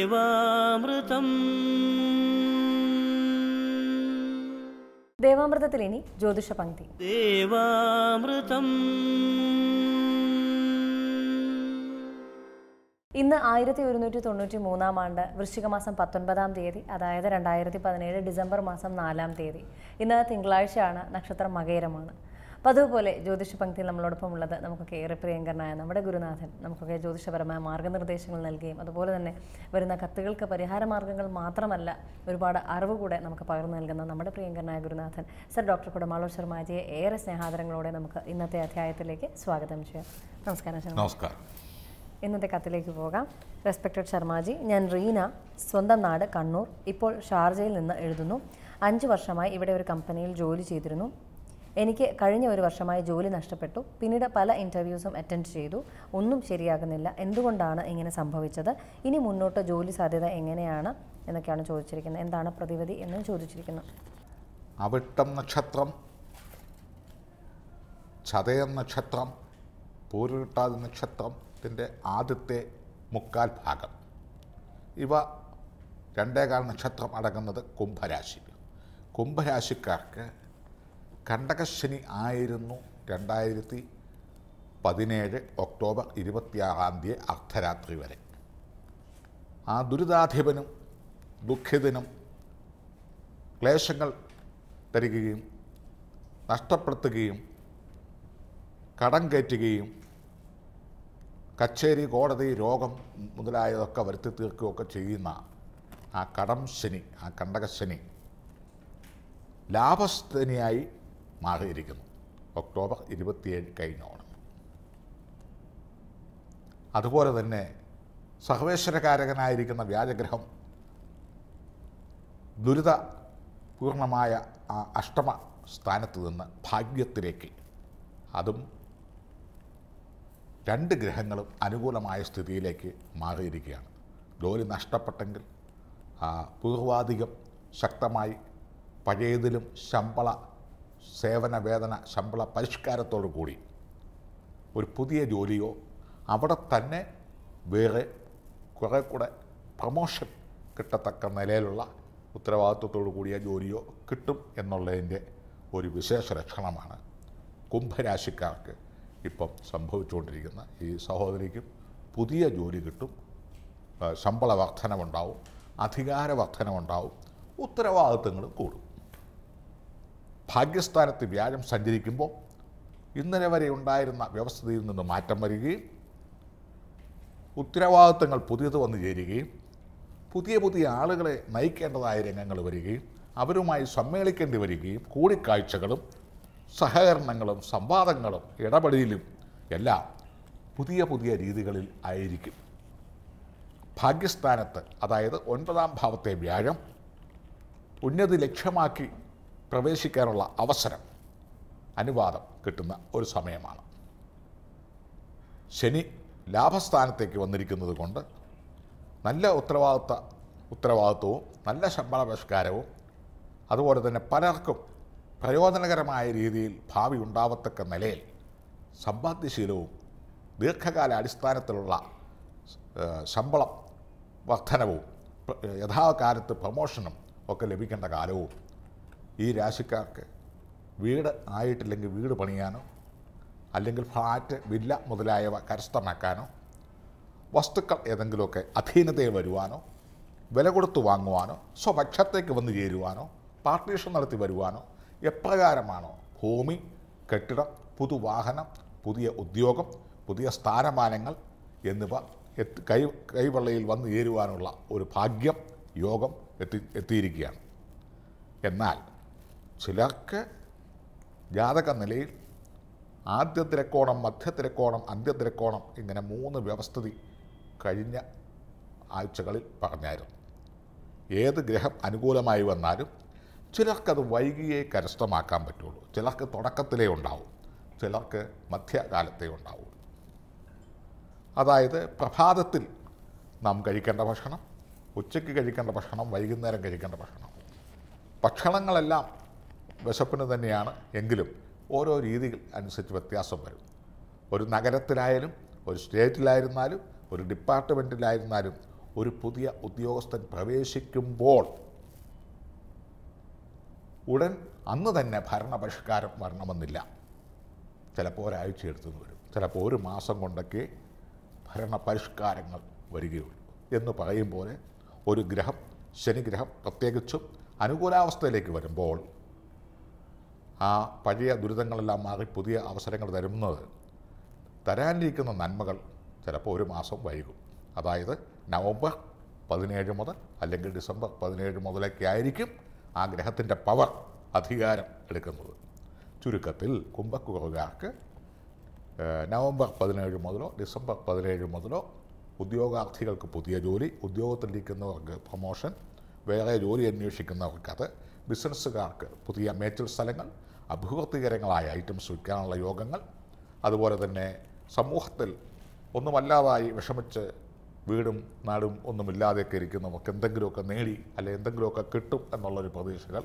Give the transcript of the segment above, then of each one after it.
ദേവാമൃതം ദേവാമൃതത്തിൽ ഇനി ജ്യോതിഷ പങ്ക്തി ദേവാമൃതം ഇന്ന് ആയിരത്തി ഒരുന്നൂറ്റി തൊണ്ണൂറ്റി മൂന്നാം ആണ്ട് വൃശ്ചിക മാസം പത്തൊൻപതാം തീയതി അതായത് രണ്ടായിരത്തി പതിനേഴ് ഡിസംബർ മാസം നാലാം തീയതി ഇന്ന് തിങ്കളാഴ്ചയാണ് നക്ഷത്രം മകേരമാണ് അപ്പോൾ അതുപോലെ ജ്യോതിഷ പങ്ക്തിയിൽ നമ്മളോടൊപ്പം ഉള്ളത് നമുക്കൊക്കെ ഏറെ പ്രിയങ്കരനായ നമ്മുടെ ഗുരുനാഥൻ നമുക്കൊക്കെ ജ്യോതിഷപരമായ മാർഗ്ഗനിർദ്ദേശങ്ങൾ നൽകുകയും അതുപോലെ തന്നെ വരുന്ന കത്തുകൾക്ക് പരിഹാര മാർഗ്ഗങ്ങൾ മാത്രമല്ല ഒരുപാട് അറിവ് കൂടെ നമുക്ക് പകർന്നു നൽകുന്ന നമ്മുടെ പ്രിയങ്കരനായ ഗുരുനാഥൻ സർ ഡോക്ടർ കുടമാളൂർ ശർമാജിയെ ഏറെ സ്നേഹാദരങ്ങളോടെ നമുക്ക് ഇന്നത്തെ അധ്യായത്തിലേക്ക് സ്വാഗതം ചെയ്യാം നമസ്കാരം ശർമ്മ നമസ്കാരം ഇന്നത്തെ കത്തിലേക്ക് പോകാം റെസ്പെക്റ്റഡ് ശർമാജി ഞാൻ റീന സ്വന്തം നാട് കണ്ണൂർ ഇപ്പോൾ ഷാർജയിൽ നിന്ന് എഴുതുന്നു അഞ്ച് വർഷമായി ഇവിടെ ഒരു കമ്പനിയിൽ ജോലി ചെയ്തിരുന്നു എനിക്ക് കഴിഞ്ഞ ഒരു വർഷമായി ജോലി നഷ്ടപ്പെട്ടു പിന്നീട് പല ഇൻ്റർവ്യൂസും അറ്റൻഡ് ചെയ്തു ഒന്നും ശരിയാകുന്നില്ല എന്തുകൊണ്ടാണ് ഇങ്ങനെ സംഭവിച്ചത് ഇനി മുന്നോട്ട് ജോലി സാധ്യത എങ്ങനെയാണ് എന്നൊക്കെയാണ് ചോദിച്ചിരിക്കുന്നത് എന്താണ് പ്രതിവിധി എന്നും ചോദിച്ചിരിക്കുന്നു അവിട്ടം നക്ഷത്രം ചതയം നക്ഷത്രം പൂരുട്ടാതി നക്ഷത്രത്തിൻ്റെ ആദ്യത്തെ മുക്കാൽ ഭാഗം ഇവ രണ്ടേകാൽ നക്ഷത്രം അടങ്ങുന്നത് കുംഭരാശി കുംഭരാശിക്കാർക്ക് കണ്ടകശനി ആയിരുന്നു രണ്ടായിരത്തി പതിനേഴ് ഒക്ടോബർ ഇരുപത്തിയാറാം തീയതി അർദ്ധരാത്രി വരെ ആ ദുരിതാധിപനും ദുഃഖിതനും ക്ലേശങ്ങൾ തരികയും നഷ്ടപ്പെടുത്തുകയും കടം കയറ്റുകയും കച്ചേരി കോടതി രോഗം മുതലായതൊക്കെ വരുത്തി തീർക്കുകയൊക്കെ ചെയ്യുന്ന ആ കടം ശനി ആ കണ്ടകശനി ലാഭസ്ഥനിയായി മാറിയിരിക്കുന്നു ഒക്ടോബർ ഇരുപത്തിയേഴ് കഴിഞ്ഞോണം അതുപോലെ തന്നെ സർവേശ്വരകാരകനായിരിക്കുന്ന വ്യാജഗ്രഹം ദുരിത പൂർണ്ണമായ ആ അഷ്ടമ സ്ഥാനത്ത് നിന്ന് ഭാഗ്യത്തിലേക്ക് അതും രണ്ട് ഗ്രഹങ്ങളും അനുകൂലമായ സ്ഥിതിയിലേക്ക് മാറിയിരിക്കുകയാണ് ജോലി നഷ്ടപ്പെട്ടെങ്കിൽ ആ പൂർവാധികം ശക്തമായി പഴയതിലും ശമ്പള സേവന വേതന ശമ്പള പരിഷ്കാരത്തോടു കൂടി ഒരു പുതിയ ജോലിയോ അവിടെ തന്നെ വേറെ കുറേ കൂടെ പ്രമോഷൻ കിട്ടത്തക്ക നിലയിലുള്ള ഉത്തരവാദിത്വത്തോടു കൂടിയ ജോലിയോ കിട്ടും എന്നുള്ളതിൻ്റെ ഒരു വിശേഷ ലക്ഷണമാണ് കുംഭരാശിക്കാർക്ക് ഇപ്പം സംഭവിച്ചുകൊണ്ടിരിക്കുന്ന ഈ സഹോദരിക്കും പുതിയ ജോലി കിട്ടും ആ, ശമ്പള വർധനവുണ്ടാവും അധികാര വർധനവുണ്ടാവും ഉത്തരവാദിത്വങ്ങളും കൂടും ഭാഗ്യസ്ഥാനത്ത് വ്യാഴം സഞ്ചരിക്കുമ്പോൾ ഇന്നലെ വരെ ഉണ്ടായിരുന്ന വ്യവസ്ഥയിൽ നിന്ന് മാറ്റം വരികയും ഉത്തരവാദിത്തങ്ങൾ പുതിയത് വന്നു ചേരുകയും പുതിയ പുതിയ ആളുകളെ നയിക്കേണ്ടതായ രംഗങ്ങൾ വരികയും അവരുമായി സമ്മേളിക്കേണ്ടി വരികയും കൂടിക്കാഴ്ചകളും സഹകരണങ്ങളും സംവാദങ്ങളും ഇടപെടലും എല്ലാം പുതിയ പുതിയ രീതികളിൽ ആയിരിക്കും ഭാഗ്യസ്ഥാനത്ത് അതായത് ഒൻപതാം ഭാവത്തെ വ്യാഴം ഉന്നതി ലക്ഷ്യമാക്കി പ്രവേശിക്കാനുള്ള അവസരം അനുവാദം കിട്ടുന്ന ഒരു സമയമാണ് ശനി ലാഭസ്ഥാനത്തേക്ക് വന്നിരിക്കുന്നത് കൊണ്ട് നല്ല ഉത്തരവാദിത്ത ഉത്തരവാദിത്വവും നല്ല ശമ്പള പരിഷ്കാരവും അതുപോലെ തന്നെ പലർക്കും പ്രയോജനകരമായ രീതിയിൽ ഭാവി ഉണ്ടാവത്തക്ക നിലയിൽ സമ്പാദ്യശീലവും ദീർഘകാല അടിസ്ഥാനത്തിലുള്ള ഏഹ്, ശമ്പളം വർധനവും പ്ര- യഥാകാലത്ത് പ്രമോഷനും ഒക്കെ ലഭിക്കേണ്ട കാലവും ഈ രാശിക്കാർക്ക് വീട് ആയിട്ടില്ലെങ്കിൽ വീട് പണിയാനോ അല്ലെങ്കിൽ ഫ്ലാറ്റ് വില്ല മുതലായവ കരസ്ഥമാക്കാനോ വസ്തുക്കൾ ഏതെങ്കിലുമൊക്കെ അധീനതയിൽ വരുവാനോ വില കൊടുത്ത് വാങ്ങുവാനോ സ്വപക്ഷത്തേക്ക് വന്നു ചേരുവാനോ പാർട്ടീഷൻ നടത്തി വരുവാനോ എപ്രകാരമാണോ ഭൂമി കെട്ടിടം പുതുവാഹനം പുതിയ ഉദ്യോഗം പുതിയ സ്ഥാനമാനങ്ങൾ എന്നിവ എത്തി കൈ കൈവെള്ളയിൽ വന്നു ചേരുവാനുള്ള ഒരു ഭാഗ്യം യോഗം എത്തി എത്തിയിരിക്കുകയാണ് എന്നാൽ ചിലർക്ക് ജാതക നിലയിൽ ആദ്യ തിരക്കോണം മധ്യ തിരക്കോണം അന്ത്യ തിരക്കോണം ഇങ്ങനെ മൂന്ന് വ്യവസ്ഥിതി കഴിഞ്ഞ ആഴ്ചകളിൽ പറഞ്ഞായിരുന്നു ഏത് ഗ്രഹം അനുകൂലമായി വന്നാലും ചിലർക്കത് വൈകിയേ കരസ്ഥമാക്കാൻ പറ്റുള്ളൂ ചിലർക്ക് തുടക്കത്തിലേ ഉണ്ടാവും ചിലർക്ക് മധ്യകാലത്തേ ഉണ്ടാവൂ അതായത് പ്രഭാതത്തിൽ നാം കഴിക്കേണ്ട ഭക്ഷണം ഉച്ചയ്ക്ക് കഴിക്കേണ്ട ഭക്ഷണം വൈകുന്നേരം കഴിക്കേണ്ട ഭക്ഷണം ഭക്ഷണങ്ങളെല്ലാം വിശപ്പിന് തന്നെയാണ് എങ്കിലും ഓരോ രീതികൾ അനുസരിച്ച് വ്യത്യാസം വരും ഒരു നഗരത്തിലായാലും ഒരു സ്റ്റേറ്റിലായിരുന്നാലും ഒരു ഡിപ്പാർട്ട്മെൻറ്റിലായിരുന്നാലും ഒരു പുതിയ ഉദ്യോഗസ്ഥൻ പ്രവേശിക്കുമ്പോൾ ഉടൻ അന്ന് തന്നെ ഭരണപരിഷ്കാരം വരണമെന്നില്ല ചിലപ്പോൾ ഒരാഴ്ച എടുത്തു വരും ചിലപ്പോൾ ഒരു മാസം കൊണ്ടൊക്കെ ഭരണപരിഷ്കാരങ്ങൾ വരികയുള്ളൂ എന്ന് പറയും പോലെ ഒരു ഗ്രഹം ശനിഗ്രഹം പ്രത്യേകിച്ചും അനുകൂലാവസ്ഥയിലേക്ക് വരുമ്പോൾ ആ പഴയ ദുരിതങ്ങളെല്ലാം മാറി പുതിയ അവസരങ്ങൾ തരുന്നത് തരാനിരിക്കുന്ന നന്മകൾ ചിലപ്പോൾ ഒരു മാസം വൈകും അതായത് നവംബർ പതിനേഴ് മുതൽ അല്ലെങ്കിൽ ഡിസംബർ പതിനേഴ് മുതലൊക്കെ ആയിരിക്കും ആ ഗ്രഹത്തിൻ്റെ പവർ അധികാരം എടുക്കുന്നത് ചുരുക്കത്തിൽ കുംഭക്കുറവുകാർക്ക് ഏഹ്, നവംബർ പതിനേഴ് മുതലോ ഡിസംബർ പതിനേഴ് മുതലോ ഉദ്യോഗാർത്ഥികൾക്ക് പുതിയ ജോലി ഉദ്യോഗത്തിലിരിക്കുന്നവർക്ക് പ്രൊമോഷൻ വേറെ ജോലി അന്വേഷിക്കുന്നവർക്കത് ബിസിനസ്സുകാർക്ക് പുതിയ മേച്ചിൽ സ്ഥലങ്ങൾ അഭിവൃദ്ധികരങ്ങളായ ഐറ്റംസ് വിൽക്കാനുള്ള യോഗങ്ങൾ അതുപോലെ തന്നെ സമൂഹത്തിൽ ഒന്നുമല്ലാതായി വിഷമിച്ച് വീടും നാടും ഒന്നുമില്ലാതെയൊക്കെ ഇരിക്കുന്നവർക്ക് എന്തെങ്കിലുമൊക്കെ നേടി അല്ലെ എന്തെങ്കിലുമൊക്കെ കിട്ടും എന്നുള്ളൊരു പ്രതീക്ഷകൾ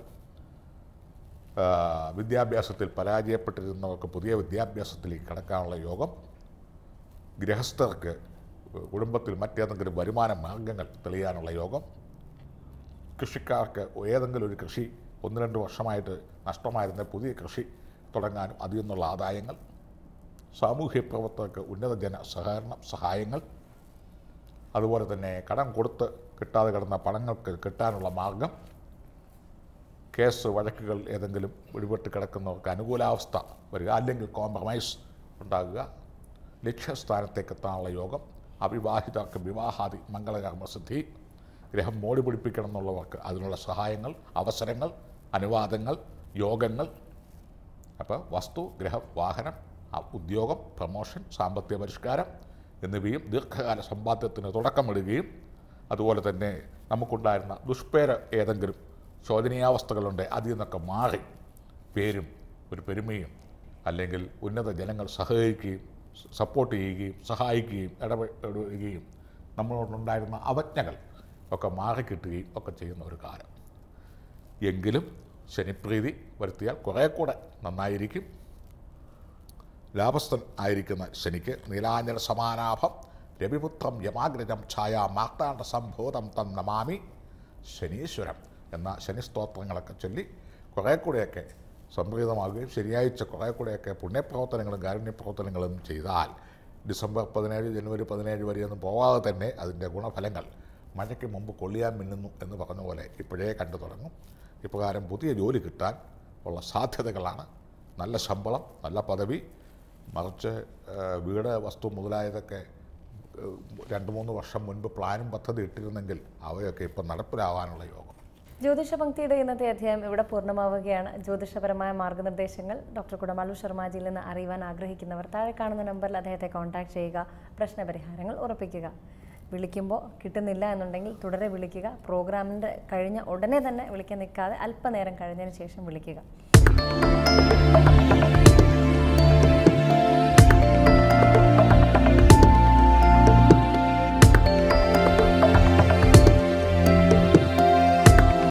ആ, വിദ്യാഭ്യാസത്തിൽ പരാജയപ്പെട്ടിരുന്നവർക്ക് പുതിയ വിദ്യാഭ്യാസത്തിലേക്ക് കടക്കാനുള്ള യോഗം ഗൃഹസ്ഥർക്ക് കുടുംബത്തിൽ മറ്റേതെങ്കിലും വരുമാന മാർഗങ്ങൾ തെളിയാനുള്ള യോഗം കൃഷിക്കാർക്ക് ഏതെങ്കിലും ഒരു കൃഷി ഒന്ന് രണ്ട് വർഷമായിട്ട് നഷ്ടമായിരുന്ന പുതിയ കൃഷി തുടങ്ങാനും അതിൽ നിന്നുള്ള ആദായങ്ങൾ സാമൂഹ്യ പ്രവർത്തകർക്ക് ഉന്നത ജന സഹകരണം സഹായങ്ങൾ അതുപോലെ തന്നെ കടം കൊടുത്ത് കിട്ടാതെ കിടന്ന പണങ്ങൾക്ക് കിട്ടാനുള്ള മാർഗം കേസ് വഴക്കുകൾ ഏതെങ്കിലും പിടിപെട്ട് കിടക്കുന്നവർക്ക് അനുകൂലാവസ്ഥ വരിക അല്ലെങ്കിൽ കോംപ്രമൈസ് ഉണ്ടാകുക ലക്ഷ്യസ്ഥാനത്തേക്ക് എത്താനുള്ള യോഗം അവിവാഹിതർക്ക് വിവാഹാദി മംഗളകർമ്മസിദ്ധി ഗ്രഹം മോടി പിടിപ്പിക്കണം എന്നുള്ളവർക്ക് അതിനുള്ള സഹായങ്ങൾ അവസരങ്ങൾ അനുവാദങ്ങൾ യോഗങ്ങൾ അപ്പോൾ വസ്തു ഗ്രഹം വാഹനം ആ ഉദ്യോഗം പ്രമോഷൻ സാമ്പത്തിക പരിഷ്കാരം എന്നിവയും ദീർഘകാല സമ്പാദ്യത്തിന് തുടക്കമിടുകയും അതുപോലെ തന്നെ നമുക്കുണ്ടായിരുന്ന ദുഷ്പേര് ഏതെങ്കിലും ശോചനീയാവസ്ഥകളുണ്ട് അതിൽ നിന്നൊക്കെ മാറി പേരും ഒരു പെരുമയും അല്ലെങ്കിൽ ഉന്നത ജനങ്ങൾ സഹകരിക്കുകയും സപ്പോർട്ട് ചെയ്യുകയും സഹായിക്കുകയും ഇടപെടുകയും നമ്മളോടുണ്ടായിരുന്ന അവജ്ഞകൾ ഒക്കെ മാറിക്കിട്ടുകയും ഒക്കെ ചെയ്യുന്ന ഒരു കാലം എങ്കിലും ശനിപ്രീതി വരുത്തിയാൽ കുറേ കൂടെ നന്നായിരിക്കും ലാഭസ്ഥൻ ആയിരിക്കുന്ന ശനിക്ക് നീലാഞ്ജന സമാനാഭം രവിപുത്രം യമാഗ്രജം ഛായ മാർത്താണ്ഡ സംഭൂതം തം നമാമി ശനീശ്വരം എന്ന ശനിസ്തോത്രങ്ങളൊക്കെ ചൊല്ലി കുറേ കൂടെയൊക്കെ സംപ്രീതമാകുകയും ശനിയാഴ്ച കുറേ കൂടെയൊക്കെ പുണ്യപ്രവർത്തനങ്ങളും കാരുണ്യപ്രവർത്തനങ്ങളും ചെയ്താൽ ഡിസംബർ പതിനേഴ് ജനുവരി പതിനേഴ് വരെയൊന്നും പോവാതെ തന്നെ അതിൻ്റെ ഗുണഫലങ്ങൾ മഴയ്ക്ക് മുമ്പ് കൊള്ളിയാൻ മിന്നുന്നു എന്ന് പറഞ്ഞ പോലെ ഇപ്പോഴേ കണ്ടു തുടങ്ങും ഇപ്രകാരം പുതിയ ജോലി കിട്ടാൻ ഉള്ള സാധ്യതകളാണ് നല്ല ശമ്പളം നല്ല പദവി മറിച്ച് ഏഹ്, വീട് വസ്തു മുതലായതൊക്കെ ഏഹ്, രണ്ട് മൂന്ന് വർഷം മുൻപ് പ്ലാനും പദ്ധതി ഇട്ടിരുന്നെങ്കിൽ അവയൊക്കെ ഇപ്പം നടപ്പിലാവാനുള്ള യോഗം ജ്യോതിഷ പങ്ക്തിയുടെ ഇന്നത്തെ അധ്യായം ഇവിടെ പൂർണ്ണമാവുകയാണ് ജ്യോതിഷപരമായ മാർഗനിർദ്ദേശങ്ങൾ ഡോക്ടർ കുടമാലു ശർമാജിയിൽ നിന്ന് അറിയുവാൻ ആഗ്രഹിക്കുന്നവർ താഴെ കാണുന്ന നമ്പറിൽ അദ്ദേഹത്തെ കോൺടാക്ട് ചെയ്യുക പ്രശ്നപരിഹാരങ്ങൾ ഉറപ്പിക്കുക വിളിക്കുമ്പോൾ കിട്ടുന്നില്ല എന്നുണ്ടെങ്കിൽ തുടരെ വിളിക്കുക പ്രോഗ്രാമിൻ്റെ കഴിഞ്ഞ ഉടനെ തന്നെ വിളിക്കാൻ നിൽക്കാതെ അല്പനേരം കഴിഞ്ഞതിന് ശേഷം വിളിക്കുക